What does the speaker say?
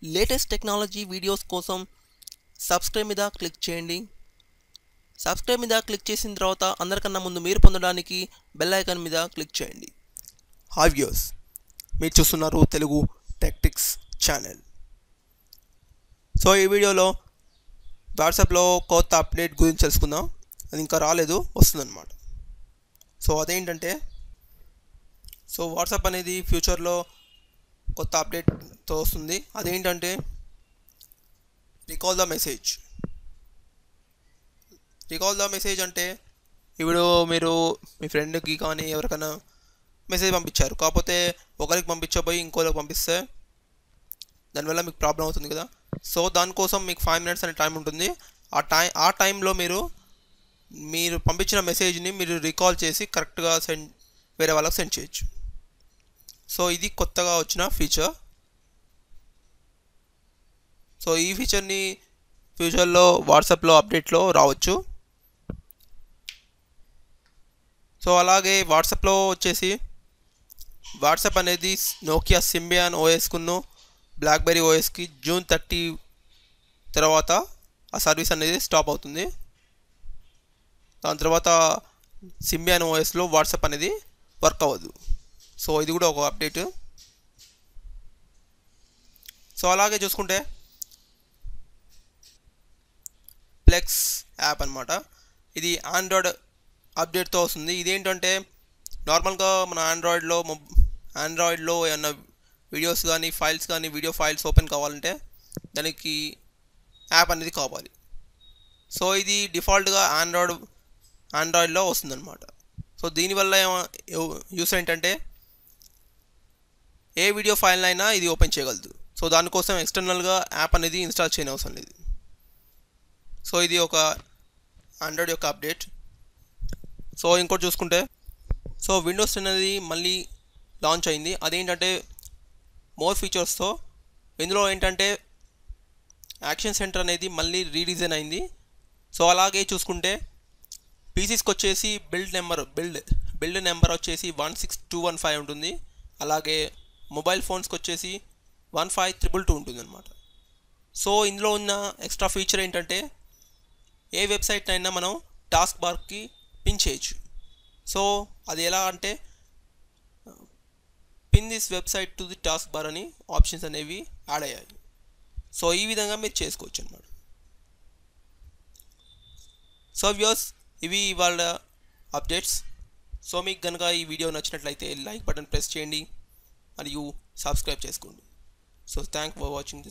latest technology videos కోసం subscribe మీద click చేయండి సబ్స్క్రైబ్ మీద క్లిక్ చేసిన తర్వాత అందరికన్నా ముందు మీరు పొందడానికి బెల్ ఐకాన్ మీద క్లిక్ చేయండి హాయ్ వ్యూస్ మీరు చూస్తున్నారు తెలుగు టెక్టిక్స్ ఛానల్ సో ఈ వీడియోలో వాట్సాప్లో కొత్త అప్డేట్ గురించి తెలుసుకుందాం అది ఇంకా రాలేదు వస్తుందన్నమాట సో అదేంటంటే సో వాట్సాప్ అనేది ఫ్యూచర్లో కొత్త అప్డేట్తో వస్తుంది అదేంటంటే recall the message recall the message అంటే ఇప్పుడు మీరు మీ ఫ్రెండ్కి కానీ ఎవరికైనా మెసేజ్ పంపించారు కాకపోతే ఒకరికి పంపించబోయి ఇంకోరికి పంపిస్తే దానివల్ల మీకు ప్రాబ్లం అవుతుంది కదా సో దానికోసం మీకు ఫైవ్ మినిట్స్ అనే టైం ఉంటుంది ఆ టైం ఆ టైంలో మీరు మీరు పంపించిన మెసేజ్ని మీరు రికాల్ చేసి కరెక్ట్గా సెండ్ వేరే వాళ్ళకి సెండ్ చేయొచ్చు సో ఇది కొత్తగా వచ్చిన ఫీచర్ సో ఈ ఫీచర్ని ఫ్యూచర్లో వాట్సాప్లో అప్డేట్లో రావచ్చు సో అలాగే వాట్సాప్లో వచ్చేసి వాట్సాప్ అనేది నోకియా సింబియాన్ ఓఎస్కును బ్లాక్బెర్రీ ఓఎస్కి జూన్ థర్టీ తర్వాత ఆ సర్వీస్ అనేది స్టాప్ అవుతుంది దాని తర్వాత సింబియాన్ ఓఎస్లో వాట్సాప్ అనేది వర్క్ అవ్వదు సో ఇది కూడా ఒక అప్డేట్ సో అలాగే చూసుకుంటే ప్లెక్స్ యాప్ అనమాట ఇది ఆండ్రాయిడ్ అప్డేట్తో వస్తుంది ఇదేంటంటే నార్మల్గా మన ఆండ్రాయిడ్లో ఆండ్రాయిడ్లో ఏమన్నా వీడియోస్ కానీ ఫైల్స్ కానీ వీడియో ఫైల్స్ ఓపెన్ కావాలంటే దానికి యాప్ అనేది కావాలి సో ఇది డిఫాల్ట్గా ఆండ్రాయిడ్ ఆండ్రాయిడ్లో వస్తుందన్నమాట సో దీనివల్ల యూస్ ఏంటంటే ఏ వీడియో ఫైల్ అయినా ఇది ఓపెన్ చేయగలదు సో దానికోసం ఎక్స్టర్నల్గా యాప్ అనేది ఇన్స్టాల్ చేయని అవసరం లేదు సో ఇది ఒక ఆండ్రాయిడ్ యొక్క అప్డేట్ సో ఇంకోటి చూసుకుంటే సో విండోస్ అనేది మళ్ళీ లాంచ్ అయింది అదేంటంటే మోర్ ఫీచర్స్తో ఇందులో ఏంటంటే యాక్షన్ సెంటర్ అనేది మళ్ళీ రీడిజైన్ అయింది సో అలాగే చూసుకుంటే పీసీస్కి వచ్చేసి build number build build number వచ్చేసి one six two one five ఉంటుంది అలాగే మొబైల్ ఫోన్స్కి వచ్చేసి వన్ ఫైవ్ త్రిబుల్ టూ ఉంటుంది అనమాట సో ఇందులో ఉన్న ఎక్స్ట్రా ఫీచర్ ఏంటంటే ఏ వెబ్సైట్ అయినా మనం టాస్క్ బార్కి పిన్ చేయొచ్చు సో అది ఎలా అంటే pin this website to the task bar అని ఆప్షన్స్ అనేవి యాడ్ అయ్యాయి సో ఈ విధంగా మీరు చేసుకోవచ్చు అనమాట సో వ్యూస్ ఇవి ఇవాళ అప్డేట్స్ సో మీకు కనుక ఈ వీడియో నచ్చినట్లయితే లైక్ బటన్ ప్రెస్ చేయండి మరియు సబ్స్క్రైబ్ చేసుకోండి so thank for watching this